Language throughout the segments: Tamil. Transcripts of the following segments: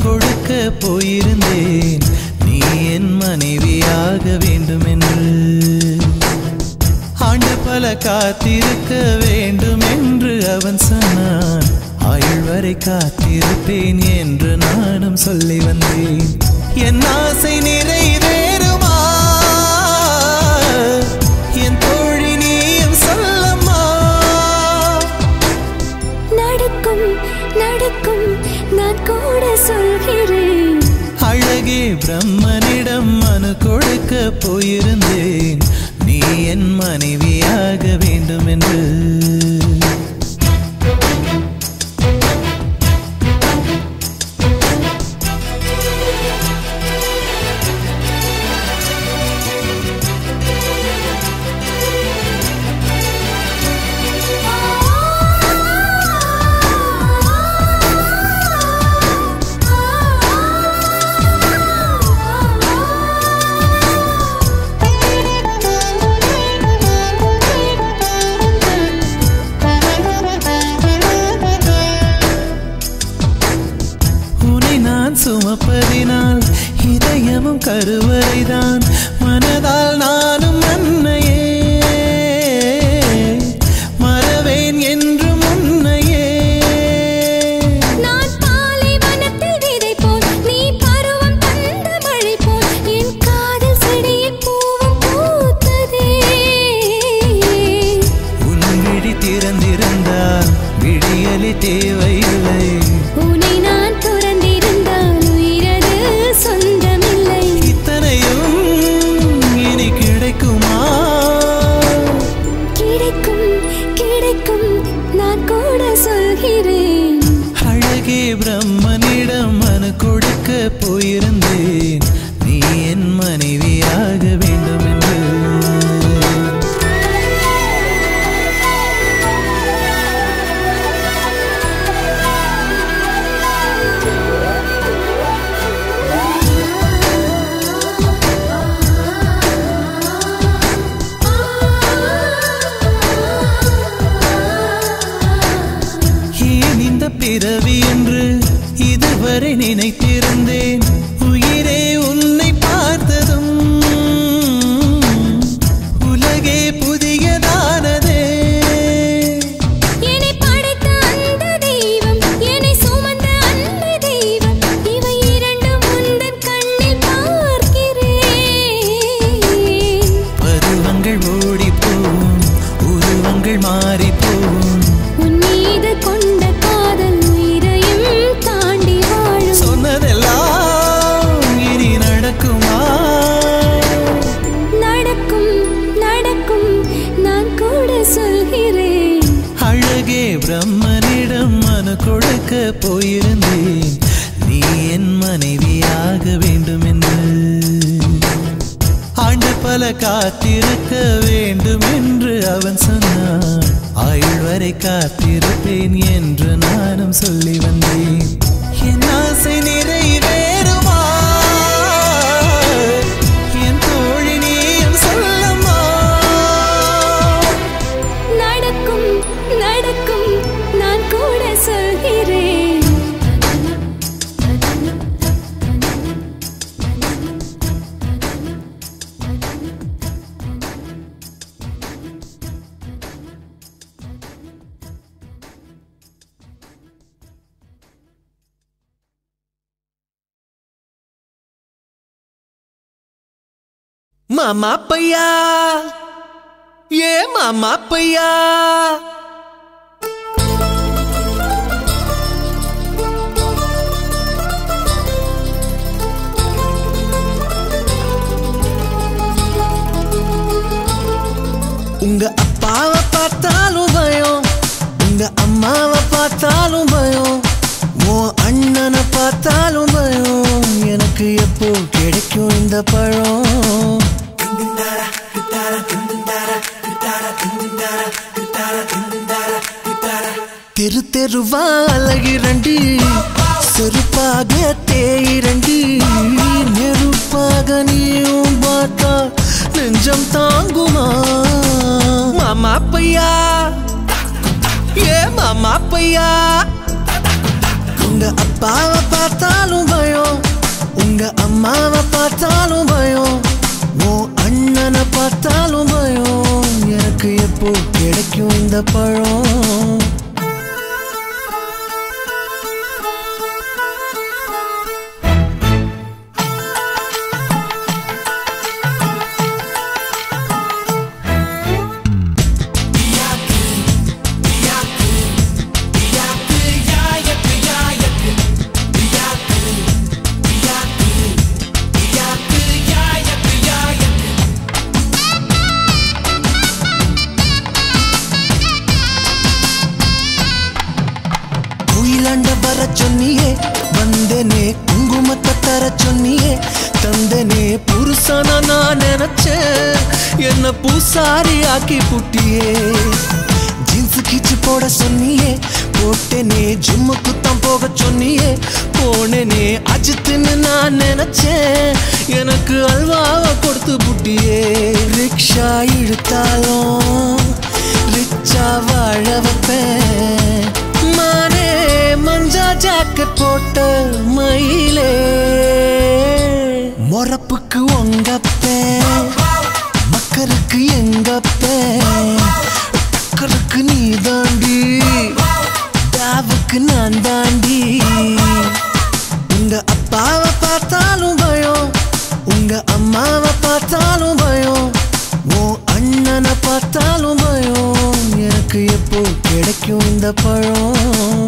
கொடுக்க போயிருந்தேன் நீ என் மனைவியாக வேண்டும் என்று ஆண்டு பல காத்திருக்க வேண்டும் என்று அவன் சொன்னான் ஆயுள் வரை காத்திருப்பேன் என்று நானும் சொல்லி வந்தேன் என் ஆசை நிறைவேறுமா என் தோழி நீயும் சொல்லம்மா நடக்கும் நடக்கும் நான் கூட சொல்கிறேன் அழகே பிரம்மனிடம் மனு கொடுக்க போயிருந்தேன் நீ என் மனைவியாக வேண்டும் என்று உன்னை நான் சுமப்பதினால் இதயமும் கருவறைதான் மனதால் நானும் அன்னையே மறவேன் என்றும் உன்னையே நான் பாலைவனத்தில் விதை போல் நீ பருவம் தந்த மழை போல் என் காதல் செடியில் பூவும் பூத்ததே உன் விழி திறந்திருந்தால் விடியலி தேவையில்லை உன்னை நான் துறந்திருந்தால் உயிரது சொந்தமில்லை இத்தனையும் இனி கிடைக்குமா கிடைக்கும் கிடைக்கும் நான் கூட சொல்கிறேன் அழகே பிரம்மனிடம் மனு கொடுக்க போயிருந்தேன் நீ என் மனைவியாக வேண்டும் என்று ஏன் இந்த பிறவி என்று இதுவரை நினைத்திருந்தேன் உயிரே உன்னை பார்த்ததும் உலகே புதியதானதே என்னை படைத்த அந்த தெய்வம் என்னை சுமந்த அன்பு தெய்வம் இவை இரண்டும் உந்தன் கண்ணில் பார்க்கிறேன் பருவங்கள் ஓடிப்போம் உருவங்கள் மாறிப்போம் உன் மீது கொண்ட காதல் உயிரையும் தாண்டி வாழும் சொன்னதெல்லாம் இனி நடக்குமா நடக்கும் நடக்கும் நான் கூட சொல்கிறேன் அழகே பிரம்மனிடம் மனு கொடுக்க போயிருந்தேன் நீ என் மனைவியாக வேண்டும் என்று ஆண்டு பல காத்திருக்க வேண்டும் என்று அவன் சொன்னான் ஆயுள் வரை காத்திருப்பேன் என்று நானும் சொல்லி வந்தேன் என் ஆசை நிறைவேறுமா என் தோழி நீயும் சொல்லம்மா நடக்கும் நடக்கும் நான் கூட சொல்கிறேன் மாமா பையா ஏ மாமா பையா உங்க அப்பாவை பார்த்தாலும் பயம் உங்க அம்மாவை பார்த்தாலும் பயம் உன் அண்ணனை பார்த்தாலும் பயம் எனக்கு எப்போ கிடைக்கும் இந்த பழம் தெரு தெருவா அழகிறண்டி செருப்பாக தேயிரண்டி நெருப்பாக நீயும் பார்த்தா நெஞ்சம் தாங்குமா மாமா பையா ஏ மாமா பையா உங்க அப்பாவை பார்த்தாலும் பயம் உங்க அம்மாவை பார்த்தாலும் பயம் உன் அண்ணனை பார்த்தாலும் பயம் எனக்கு எப்போ கிடைக்கும் இந்த பழம் குயிலாண்ட வர சொன்னியே வந்தனே குங்குமத்தை தர சொன்னியே தந்தனே புருஷனா நான் நினைச்சேன் என்ன பூசாரி ஆக்கி புட்டியே ஜீன்ஸ் கிச்சு போட சொன்னியே போட்டேனே ஜிம்முக்கு தான் போக சொன்னியே போனேனே அஜித்துன்னு நான் நினைச்சேன் எனக்கு அல்வாவை கொடுத்து புட்டியே ரிக்ஷா இழுத்தாலும் ரிச்சா வாழ வைப்பேன் மானே மஞ்சா ஜாக்கெட் போட்ட மயிலே மொரப்புக்கு உங்கப்பேன் மக்களுக்கு எங்கப்பேன் டக்கருக்கு நீ தாண்டி டாவுக்கு நான் தாண்டி உங்க அப்பாவை பார்த்தாலும் பயம் உங்க அம்மாவை பார்த்தாலும் பயம் உன் அண்ணனை பார்த்தாலும் பயம் எனக்கு எப்போ கிடைக்கும் இந்த பழம்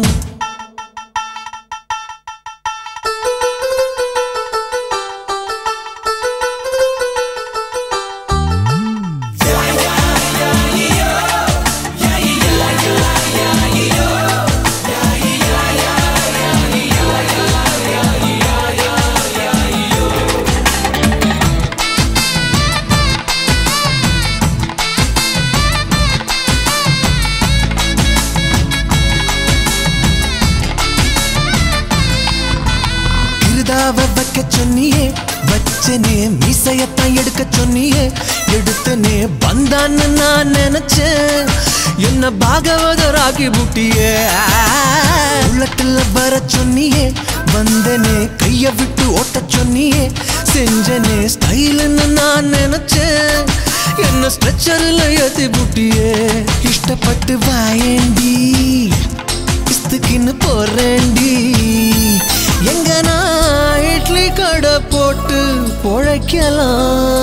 கிருதாவ வைக்க சொன்னியே வச்சனே மீசையத்தான் எடுக்க சொன்னியே எடுத்தனே வந்தான்னு நான் நினைச்சேன் என்ன பாகவதராகி புட்டியே உள்ளத்துல வர சொன்னியே வந்தனே கைய விட்டு ஓட்ட சொன்னியே செஞ்சனே ஸ்டைலுன்னு நான் நினைச்சேன் என்ன ஸ்ட்ரெச்சர்ல ஏத்தி புட்டியே இஷ்டப்பட்டு வாயேண்டி இஸ்துக்குன்னு போறேன்டி எங்க நான் இட்லி கடை போட்டு பொழைக்கலாம்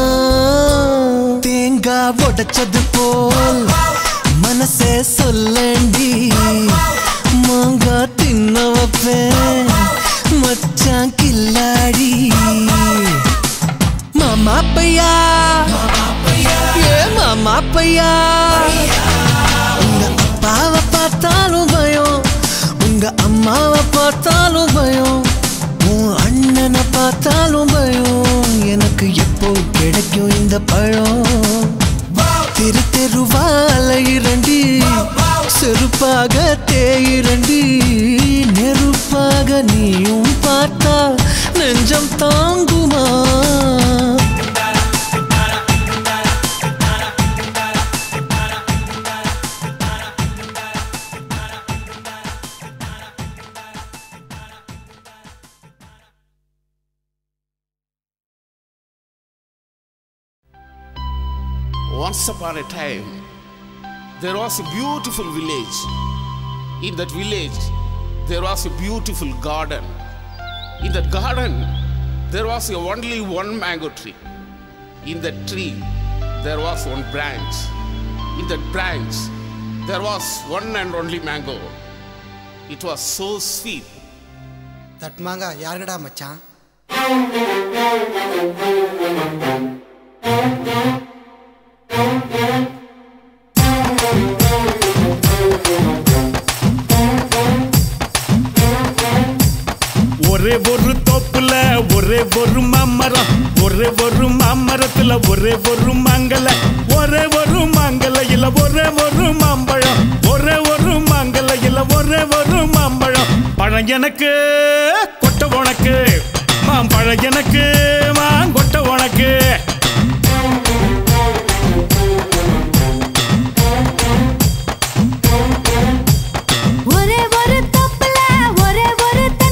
தேங்காய் உடைச்சது போல் மனசே சொல்லண்டி மாங்காய் தின்ன வைப்பேன் மச்சான் கில்லாடி மாமா பையா ஏ மாமா பையா உங்க அப்பாவை பார்த்தாலும் பயம் உங்க அம்மாவை பார்த்தாலும் பயம் உன் அண்ணனை பார்த்தாலும் பயம் எனக்கு எப்போ கிடைக்கும் இந்த பழம் தெரு தெருவால இரண்டி செருப்பாக தேயிரண்டி நெருப்பாக நீயும் பார்த்தா நெஞ்சம் தாங்குமா Once upon a time, there was a beautiful village. In that village, there was a beautiful garden. In that garden, there was a only one mango tree. In that tree, there was one branch. In that branch, there was one and only mango. It was so sweet. தட்மாங்கா யாருடா மச்சான் ஒரே ஒரு தோப்புல ஒரே ஒரு மாமரம் ஒரே ஒரு மாமரத்துல ஒரே ஒரு மாங்கல ஒரே ஒரு மாங்கலையில ஒரே ஒரு மாம்பழம் ஒரே ஒரு மாங்கலையில ஒரே ஒரு மாம்பழம் பழம் எனக்கு கொட்டை உனக்கு மாம்பழம் எனக்கு மாங்கொட்டை உனக்கு ஒரே ஒரு தோப்புல ஒரே ஒரு தென்னை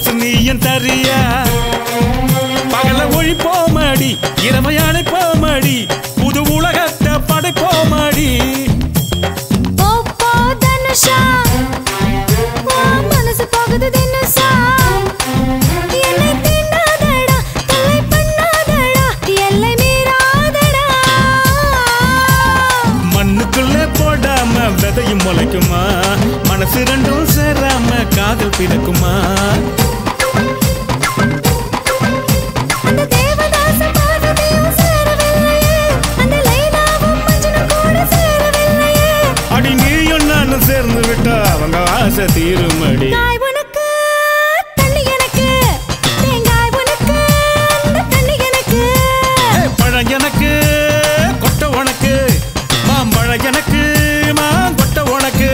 மனசு நீயும் தரியா பகல ஒழிப்போமடி இரவை அணைப்போமடி புது உலகத்தை படைப்போமடி போ போ தனுஷா உன் மனசு போகுது தினுசா என்னை தீண்டாதடா தொல்லை பண்ணாதடா எல்லை மீறாதடா மண்ணுக்குள்ள போடாம விதையும் முளைக்குமா மனசு ரெண்டும் சேராம காதல் பிறக்குமா அந்த தேவதாச பார்வதியும் சேரவில்லையே அந்த லைலாவும் மஜ்னும் கூட சேரவில்லையே அடி நீயும் நானும் சேர்ந்து விட்டா அவங்க ஆசை தீருமடி காய் உனக்கு தண்ணி எனக்கு தேங்காய் உனக்கு அந்த தண்ணி எனக்கு ஏய், பழம் எனக்கு கொட்டை உனக்கு மாம்பழம் எனக்கு மாங்கொட்டை உனக்கு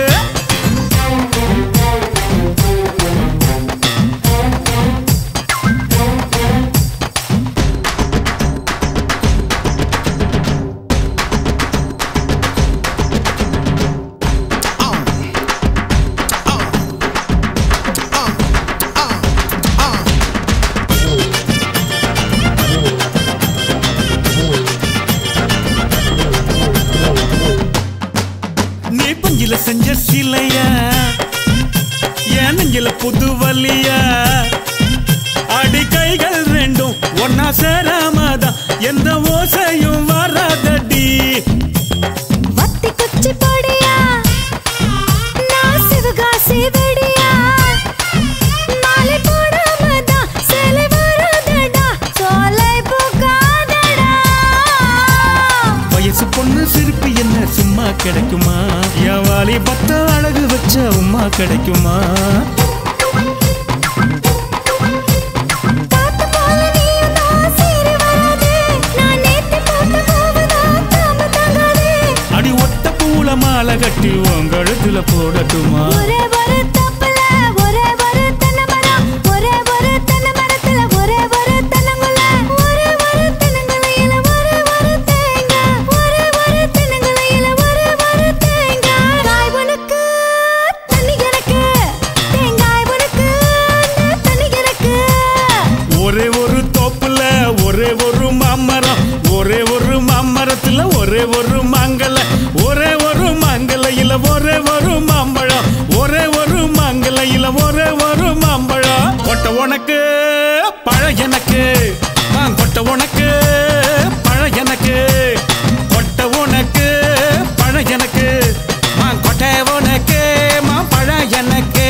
நீ பஞ்சில செஞ்ச சிலையா என் நெஞ்சில புது வலியா அடி கைகள் ரெண்டும் ஒன்னா சேராமதான் எந்த ஓசையும் வராதடி வத்தி குச்சி பொடியா நான் சிவகாசி வெடியா மாலை போடாமதான் சேலை வராதடா சோலை போகாதடா வயசு பொண்ணு சிரிப்பு என்ன சும்மா கிடைக்குமா என் வாலி பத்த அழகு வச்ச உமா கிடைக்குமா காத்து போல நீயும் தான் சீறி வராதே நான் நேத்து போட்ட பூவுதான் தாம தாங்காதே அடி ஒத்த பூல மாலை கட்டி உன் கழுத்துல போடட்டுமா ஒரே ஒரு தப்புல ஒரே ஒரு தென்னை மரம் ஒரே ஒரு தென்னை மரத்துல ஒரே ஒரு தென்னங்குல ஒரே ஒரு தென்னங்குலையில ஒரே ஒரு தேங்காய் ஒரே ஒரு தென்னங்குலையில ஒரே ஒரு தேங்காய் காய் உனக்கு தண்ணி எனக்கு தேங்காய் உனக்கு அந்த தண்ணி எனக்கு ஒரே ஒரு தோப்புல ஒரே ஒரு மாமரம் ஒரே ஒரு மாமரத்துல ஒரே ஒரு மாங்கல ஒரே ஒரு மாங்கலையில ஒரே ஒரு மாம்பழம் ஒரே ஒரு மாங்கலையில ஒரே ஒரு மாம்பழம் கொட்டை உனக்கு பழ எனக்கு நான் கொட்டை உனக்கு பழ எனக்கு கொட்டை உனக்கு பழ எனக்கு நான் கொட்டை உனக்கு மா பழ எனக்கு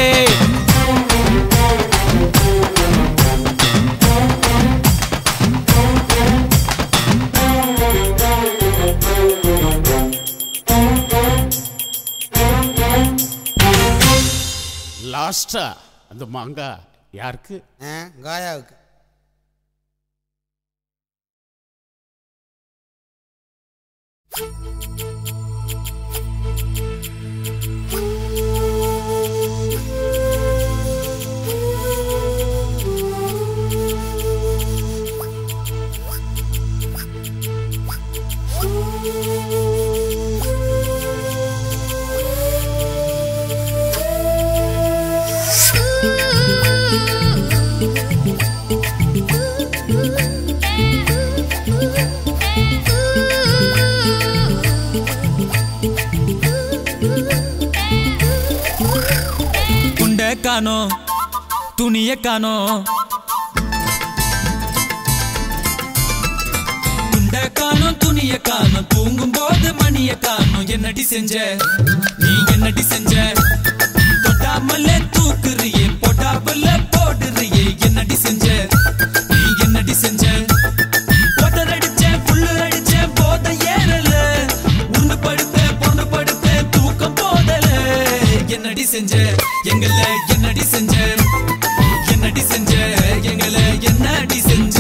லாஸ்டா அந்த மாங்காய் யாருக்கு ஆ, காயாவுக்கு குண்ட காணோம் துணிய காணோம் குண்ட காணோம் துணிய காணோம் தூங்கும் போது மணிய காணோம் என்னடி செஞ்ச நீ என்னடி செஞ்ச தொட்டாமலே தூக்குறியே பொட்டாப்புல போடுறியே என்னடி செஞ்ச நீ என்னடி செஞ்ச ஒட்டர் அடிச்சேன் புல்லு அடிச்சேன் போத ஏறல உண்டு படுப்பேன் பொண்ணு படுப்பேன் தூக்கம் போதல என்னடி செஞ்ச எங்கள என்னடி செஞ்ச என்னடி செஞ்ச எங்கள என்னடி செஞ்ச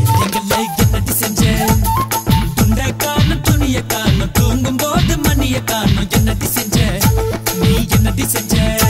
எங்களை என்னடி செஞ்ச துண்ட காணும் துணிய காணும் தூங்கும் போது மணிய காணும் என்னடி செஞ்ச நீ என்னடி செஞ்ச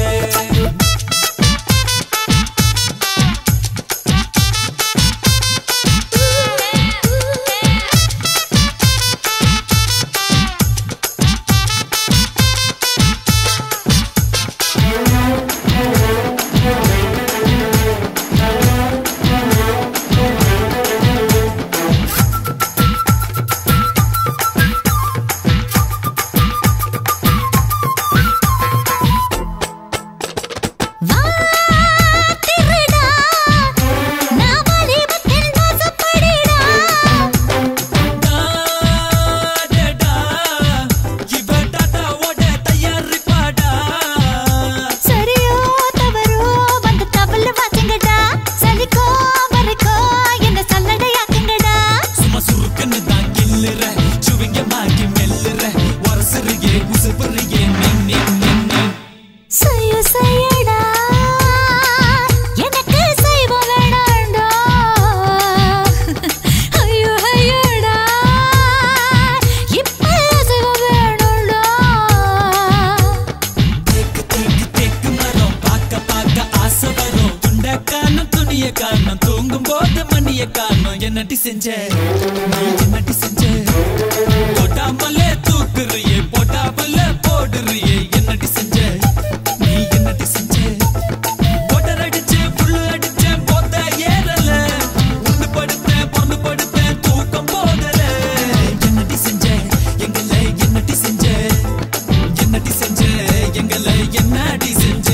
வா திருடா நான் வாலிபத்தின் வாசப்படிடா டாடடா, இவ டாடாவோட தயாரிப்பாடா. சரியோ தவறோ வந்து தவள வாசிங்கடா சலிக்கோ மறுக்கோ என்ன சல்லடையாக்குங்கடா சும்மா சுருக்குன்னு தான் கில்லுற, சுவிங்கமாக்கி மெல்லுற, உரசுறியே, உசுப்புறியே, நின், நின், நின், நின். செய்ய செய்யடா எனக்கு செய்வோம் வேணாண்டா ஐயோ ஐயோடா இப்ப செய்வோம் வேணும்டா தேக்கு, தேக்கு, தேக்கு மரம், பார்க்க, பார்க்க ஆசை வரும். துண்ட காணும், துணிய காணும், தூங்கும் போது மணிய காணும். என்னடி செஞ்ச நீ என்னடி செஞ்ச தொட்டாமலே தூக்குறியே போட்டாமலே போடுறியே என்னடி செஞ்ச நீ என்னடி செஞ்ச போட்டர் அடிச்சு புல்லு அடிச்ச போத்த ஏறல உண்டு படுத்தேன் பொண்ணு படுத்தேன் தூக்கம் போதல என்னடி செஞ்ச எங்களை என்னடி செஞ்ச என்னடி செஞ்ச எங்களை என்னடி செஞ்ச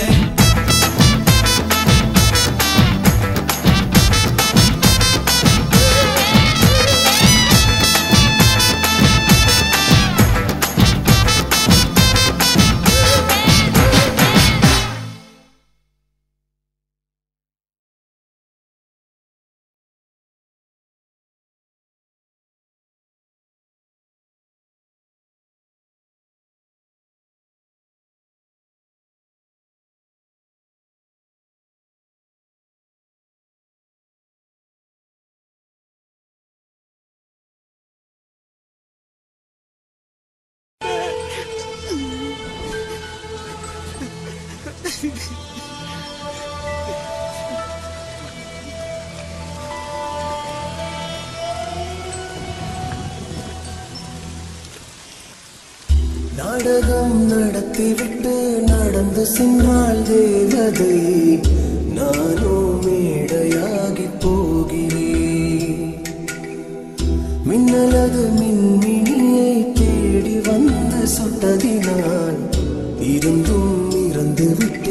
நாடகம் நடத்திவிட்டு நடந்து சென்றால் தேவதை நானோ மேடையாகி போகிறேன் மின்னலது மின்மினியை தேடி வந்து சுட்டதினால் இருந்தும் இறந்து விட்டேன்